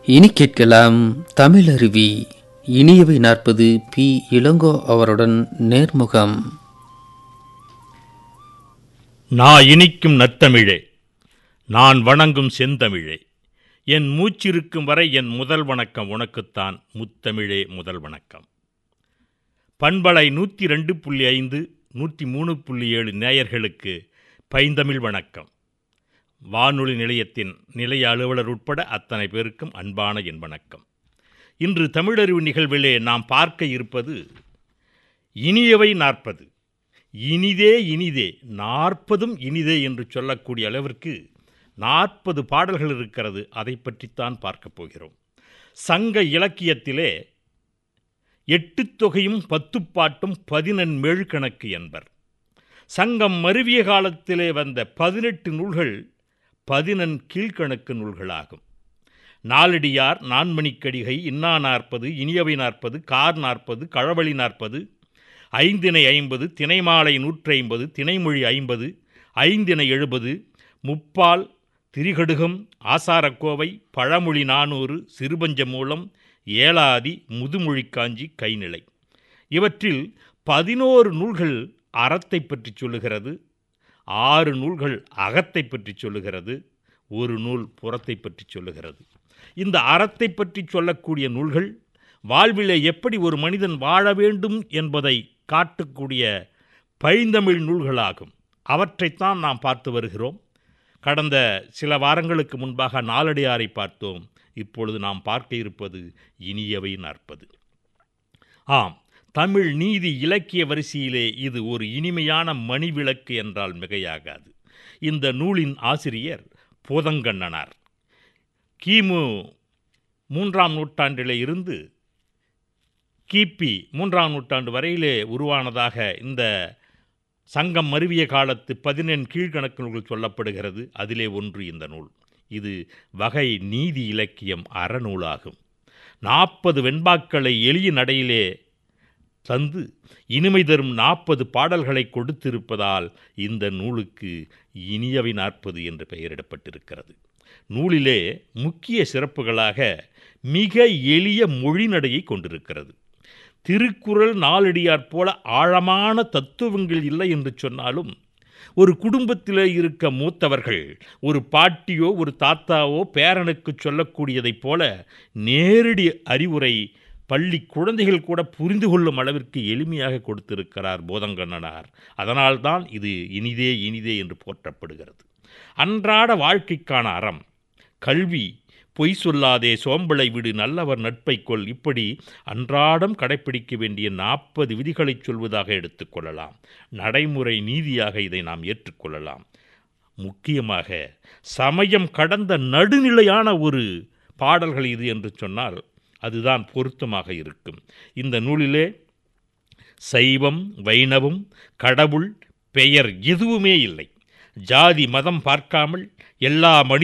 இனி கேட்கலாம் தமிழருவி இனியவை நாற்பது பி இளங்கோ அவருடன் நேர்முகம் நான் இனிக்கும் நத்தமிழே நான் வணங்கும் செந்தமிழே என் மூச்சிருக்கும் வரை என் முதல் வணக்கம் உனக்குத்தான் முத்தமிழே முதல் வணக்கம் பண்பலை நூற்றி ரெண்டு புள்ளி ஐந்து நூற்றி மூணு புள்ளி ஏழு நேயர்களுக்கு பைந்தமிழ் வணக்கம் வானொலி நிலையத்தின் நிலைய அலுவலர் உட்பட அத்தனை பேருக்கும் அன்பான என் வணக்கம் இன்று தமிழறிவு நிகழ்விலே நாம் பார்க்க இருப்பது இனியவை நாற்பது இனிதே இனிதே நாற்பதும் இனிதே என்று சொல்லக்கூடிய அளவிற்கு நாற்பது பாடல்கள் இருக்கிறது அதை பற்றித்தான் பார்க்கப் போகிறோம் சங்க இலக்கியத்திலே எட்டு தொகையும் பத்து பாட்டும் பதினெண்மேழ் கணக்கு என்பர் சங்கம் மருவிய காலத்திலே வந்த பதினெட்டு நூல்கள் பதினெண் கீழ்கணக்கு நூல்களாகும் நாலடியார் நான்மணிக்கடிகை இன்னா நாற்பது இனியவை நாற்பது கார் நாற்பது களவழி நாற்பது ஐந்தினை ஐம்பது தினைமாலை நூற்றி ஐம்பது தினைமொழி ஐம்பது ஐந்தினை எழுபது முப்பால் திரிகடுகம் ஆசாரக்கோவை பழமொழி நானூறு சிறுபஞ்ச மூலம் ஏலாதி முதுமொழி காஞ்சி கைநிலை இவற்றில் பதினோரு நூல்கள் அறத்தை பற்றி சொல்லுகிறது ஆறு நூல்கள் அகத்தை பற்றி சொல்லுகிறது ஒரு நூல் புறத்தை பற்றி சொல்லுகிறது இந்த அறத்தை பற்றி சொல்லக்கூடிய நூல்கள் வாழ்விலே எப்படி ஒரு மனிதன் வாழ வேண்டும் என்பதை காட்டக்கூடிய பைந்தமிழ் நூல்களாகும் அவற்றைத்தான் நாம் பார்த்து வருகிறோம் கடந்த சில வாரங்களுக்கு முன்பாக நாலடியாரை பார்த்தோம் இப்பொழுது நாம் பார்க்க இருப்பது இனியவை நாற்பது ஆம் தமிழ் நீதி இலக்கிய வரிசையிலே இது ஒரு இனிமையான மணிவிளக்கு என்றால் மிகையாகாது இந்த நூலின் ஆசிரியர் போதங்கண்ணனார் கிமு மூன்றாம் நூற்றாண்டிலே இருந்து கிபி மூன்றாம் நூற்றாண்டு வரையிலே உருவானதாக இந்த சங்கம் மருவிய காலத்து பதினெண் கீழ்கணக்கு நூல்கள் சொல்லப்படுகிறது அதிலே ஒன்று இந்த நூல் இது வகை நீதி இலக்கியம் அறநூலாகும் நாற்பது வெண்பாக்களை எளிய நடையிலே தந்து இனிமை தரும் நாற்பது பாடல்களை கொடுத்திருப்பதால் இந்த நூலுக்கு இனியவை நாற்பது என்று பெயரிடப்பட்டிருக்கிறது நூலிலே முக்கிய சிறப்புகளாக மிக எளிய மொழிநடையை கொண்டிருக்கிறது திருக்குறள் நாளடியார் போல ஆழமான தத்துவங்கள் இல்லை என்று சொன்னாலும் ஒரு குடும்பத்தில் இருக்க மூத்தவர்கள் ஒரு பாட்டியோ ஒரு தாத்தாவோ பேரனுக்கு சொல்லக்கூடியதைப் போல நேரடி அறிவுரை பள்ளி குழந்தைகள் கூட புரிந்து கொள்ளும் அளவிற்கு எளிமையாக கொடுத்திருக்கிறார் போதங்கண்ணனார் அதனால்தான் இது இனிதே இனிதே என்று போற்றப்படுகிறது அன்றாட வாழ்க்கைக்கான அறம் கல்வி பொய் சொல்லாதே சோம்பலை விடு நல்லவர் நட்பை கொள் இப்படி அன்றாடம் கடைப்பிடிக்க வேண்டிய நாற்பது விதிகளை சொல்வதாக எடுத்துக்கொள்ளலாம் நடைமுறை நீதியாக இதை நாம் ஏற்றுக்கொள்ளலாம் முக்கியமாக சமயம் கடந்த நடுநிலையான ஒரு பாடல்கள் இது என்று சொன்னால் அதுதான் பொருத்தமாக இருக்கும் இந்த நூலிலே சைவம் வைணவம் கடவுள் பெயர் எதுவுமே இல்லை ஜாதி மதம் பார்க்காமல் எல்லா மணி